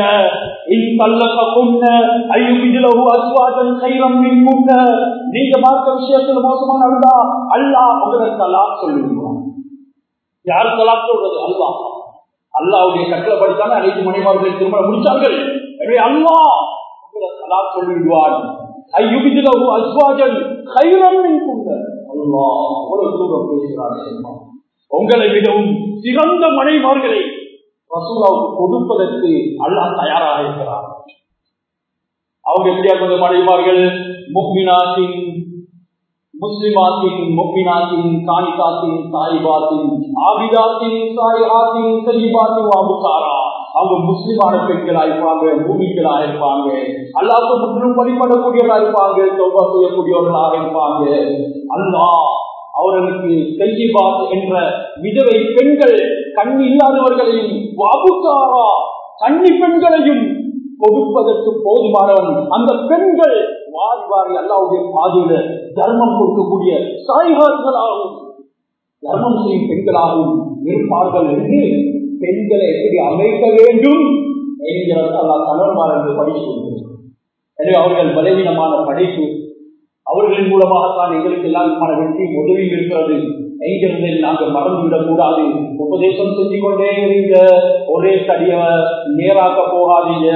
நீங்க பார்த்த விஷயத்துல மோசமா நடந்தா அல்லா உங்களை தலாக் சொல்லிடுவான் யார் தலாக் சொல்றது அல்லா அல்லாவுடைய கட்டளைப்படித்தானே அனைத்து மனைமார்கள் திருமணம் முடிச்சார்கள் எனவே அல்லா உங்களை தலாக் சொல்லிவிடுவான் ஐயுபிதிலகு அஸ்வாஜன் கைரம் அல்லா அவ்வளவு தூரம் பேசுகிறார் உங்களை விடவும் சிறந்த மனைமார்களை ரசூலாவுக்கு கொடுப்பதற்கு அல்லாஹ் தயாராக இருக்கிறார் அவங்க எப்படியாப்பட்ட மனைமார்கள் முக்மினாத்தின் முஸ்லிமாத்தின் முக்மினாத்தின் காணிகாத்தின் சாயிபாத்தின் ஆபிதாத்தின் சாயிஹாத்தின் சைபாத்தின் வாபுக்காரா அவங்க முஸ்லிமான பெண்களா இருப்பாங்க பூமிகளா இருப்பாங்க அல்லாத முற்றிலும் வழிபடக்கூடியவர்களா இருப்பாங்க சௌபா செய்யக்கூடியவர்களாக இருப்பாங்க அல்லா அவர்களுக்கு செய்யிபாத் என்ற விதவை பெண்கள் கண் இல்லாதவர்களையும் வாபுக்காரா கன்னி பெண்களையும் கொடுப்பதற்கு போதுமானவன் அந்த பெண்கள் வாரி வாரி அல்லாவுடைய பாதையில தர்மம் கொடுக்கக்கூடிய சாய்கார்களாகவும் தர்மம் செய்யும் பெண்களாகவும் இருப்பார்கள் என்று பெண்களை எப்படி அமைக்க வேண்டும் என்கிறது அல்லா கணவன்மார்கள் படித்து கொடுக்கிறார் எனவே அவர்கள் பலவீனமான படைப்பு அவர்களின் மூலமாகத்தான் எங்களுக்கு எல்லாம் விமான வெற்றி உதவி இருக்கிறது என்கிறதை நாங்கள் மறந்துவிடக் கூடாது உபதேசம் செஞ்சு கொண்டே இருங்க ஒரே தடிய நேராக்க போகாதீங்க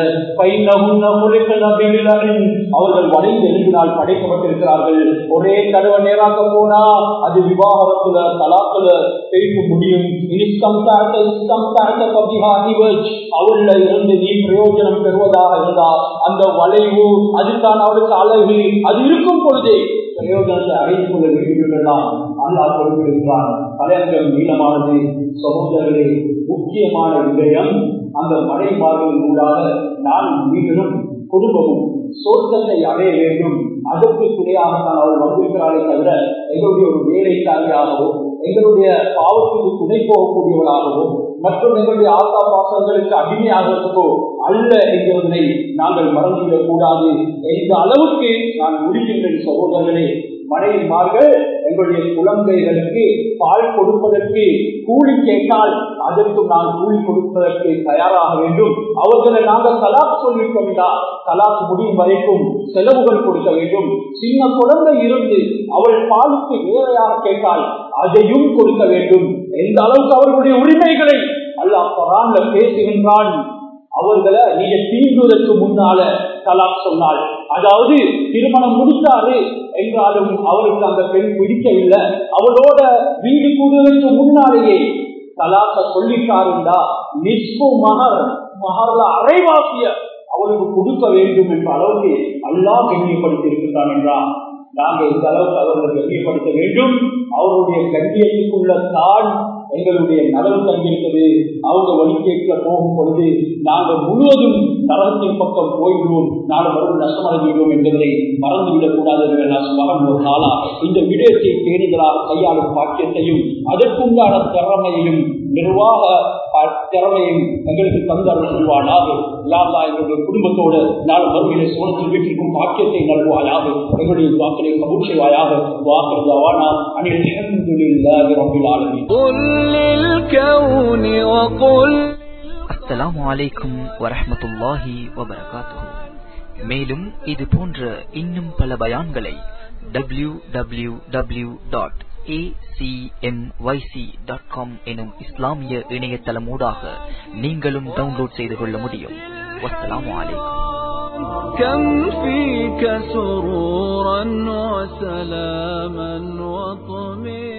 அவர்கள் வளைந்து எழுதினால் படைக்கப்பட்டிருக்கிறார்கள் ஒரே தடவை நேராக்க போனா அது விவாகரத்துல தலாத்துல பேச முடியும் அவள்ல இருந்து நீ பிரயோஜனம் பெறுவதாக இருந்தா அந்த வளைவு அதுக்கான அவருக்கு அழகு அது இருக்கும் பொழுதே பிரயோஜனத்தை அடைந்து கொள்ள வேண்டியவர்கள்தான் அல்லா கொடுத்திருக்கிறான் தலையங்கம் நீளமானது சகோதரர்களே முக்கியமான விடயம் அந்த மலைப்பாதையின் ஊடாக நான் நீங்களும் குடும்பமும் சொர்க்கத்தை அடைய வேண்டும் அதற்கு துணையாகத்தான் அவள் வந்திருக்கிறாளே தவிர எங்களுடைய ஒரு வேலைக்காரியாகவோ எங்களுடைய பாவத்துக்கு துணை போகக்கூடியவளாகவோ மற்றும் எங்களுடைய ஆசா பாசங்களுக்கு அடிமையாகிறதுக்கோ அல்ல என்கிறதை நாங்கள் மறந்துவிடக் கூடாது எந்த அளவுக்கு நான் முடிக்கின்றேன் சகோதரர்களே மனைவிமார்கள் எங்களுடைய குழந்தைகளுக்கு பால் கொடுப்பதற்கு கூலி கேட்டால் அதற்கு நான் கூலி கொடுப்பதற்கு தயாராக வேண்டும் அவர்களை நாங்கள் தலாக் சொல்லிக்கொண்டா தலாக் முடியும் வரைக்கும் செலவுகள் கொடுக்க வேண்டும் சின்ன குழந்தை இருந்து அவள் பாலுக்கு வேறையாக கேட்டால் அதையும் கொடுக்க வேண்டும் எந்த அளவுக்கு அவர்களுடைய உரிமைகளை அல்லாஹ் பரான்ல பேசுகின்றான் அவர்களை நீங்க தீண்டுவதற்கு முன்னால தலாக் சொன்னால் அதாவது திருமணம் முடித்தாரு என்றாலும் அவருக்கு அந்த பெண் பிடிக்கவில்லை அவளோட வீடு கூடுவதற்கு முன்னாலேயே தலாக்க சொல்லிட்டாருண்டா நிஸ்பு மகர் மகர்ல அரைவாசிய அவளுக்கு கொடுக்க வேண்டும் என்ற அளவுக்கு அல்லா கண்ணியப்படுத்தி இருக்கின்றான் என்றார் நாங்கள் இந்த அளவுக்கு அவர்கள் கண்ணியப்படுத்த வேண்டும் அவருடைய கண்ணியத்துக்குள்ள தான் எங்களுடைய நலவு தங்கியிருக்கிறது அவங்க வழி கேட்க போகும் பொழுது நாங்கள் முழுவதும் நரகத்தின் பக்கம் போய்விடுவோம் நாங்கள் மறுபடியும் நஷ்டமடைகிறோம் என்பதை மறந்துவிடக் கூடாது மரம் ஒரு நாளா இந்த விடயத்தை பேணுதலாக கையாளும் பாக்கியத்தையும் அதற்குண்டான திறமையையும் நிர்வாக திறமையும் எங்களுக்கு தந்தர்கள் செய்வானாக யாரா எங்களுடைய குடும்பத்தோடு நாள் மறுமையிலே சோழத்தில் வீட்டிற்கும் பாக்கியத்தை நல்வாயாக எங்களுடைய வாக்களை கபூர் செய்வாயாக வாக்குறது அவானா அனில் ரபில் ஆலமி அஸ்ஸலாமு அலைக்கும் வரஹமத்துல்லாஹி வபரகாத்துஹு மேலும் இது போன்ற இன்னும் பல பயான்களை W W W dot acmyc.com எனும் இஸ்லாமிய இணையதளமூடாக நீங்களும் டவுன்லோட் செய்து கொள்ள முடியும் வஸ்ஸலாமு அலைக்கும் كم فيك سرورا وسلاما وطمئنا